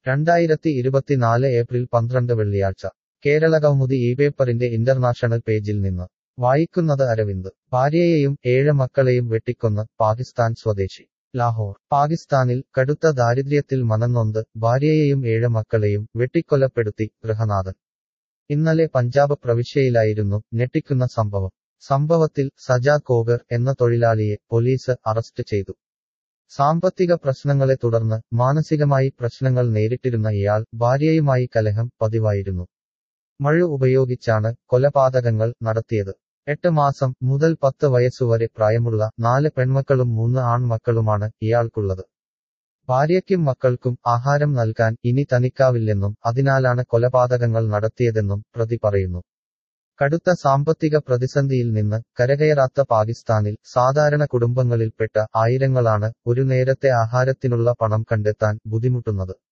രണ്ടായിരത്തി ഇരുപത്തിനാല് ഏപ്രിൽ പന്ത്രണ്ട് വെള്ളിയാഴ്ച കേരളകൗമുദി ഈ പേപ്പറിന്റെ ഇന്റർനാഷണൽ പേജിൽ നിന്ന് വായിക്കുന്നത് അരവിന്ദ് ഭാര്യയെയും ഏഴ് മക്കളെയും വെട്ടിക്കൊന്ന് പാകിസ്ഥാൻ സ്വദേശി ലാഹോർ പാകിസ്ഥാനിൽ കടുത്ത ദാരിദ്ര്യത്തിൽ മനംനൊന്ത് ഭാര്യയെയും ഏഴ് മക്കളെയും വെട്ടിക്കൊലപ്പെടുത്തി ഗൃഹനാഥൻ ഇന്നലെ പഞ്ചാബ് പ്രവിശ്യയിലായിരുന്നു ഞെട്ടിക്കുന്ന സംഭവം സംഭവത്തിൽ സജാദ് കോഗർ എന്ന തൊഴിലാളിയെ പോലീസ് അറസ്റ്റ് ചെയ്തു സാമ്പത്തിക പ്രശ്നങ്ങളെ തുടർന്ന് മാനസികമായി പ്രശ്നങ്ങൾ നേരിട്ടിരുന്ന ഇയാൾ ഭാര്യയുമായി കലഹം പതിവായിരുന്നു മഴ ഉപയോഗിച്ചാണ് കൊലപാതകങ്ങൾ നടത്തിയത് എട്ട് മാസം മുതൽ പത്ത് വയസ്സുവരെ പ്രായമുള്ള നാല് പെൺമക്കളും മൂന്ന് ആൺമക്കളുമാണ് ഇയാൾക്കുള്ളത് ഭാര്യയ്ക്കും മക്കൾക്കും ആഹാരം നൽകാൻ ഇനി തനിക്കാവില്ലെന്നും അതിനാലാണ് കൊലപാതകങ്ങൾ നടത്തിയതെന്നും പ്രതി പറയുന്നു കടുത്ത സാമ്പത്തിക പ്രതിസന്ധിയിൽ നിന്ന് കരകയറാത്ത പാകിസ്ഥാനിൽ സാധാരണ കുടുംബങ്ങളിൽപ്പെട്ട ആയിരങ്ങളാണ് ഒരു നേരത്തെ ആഹാരത്തിനുള്ള പണം കണ്ടെത്താൻ ബുദ്ധിമുട്ടുന്നത്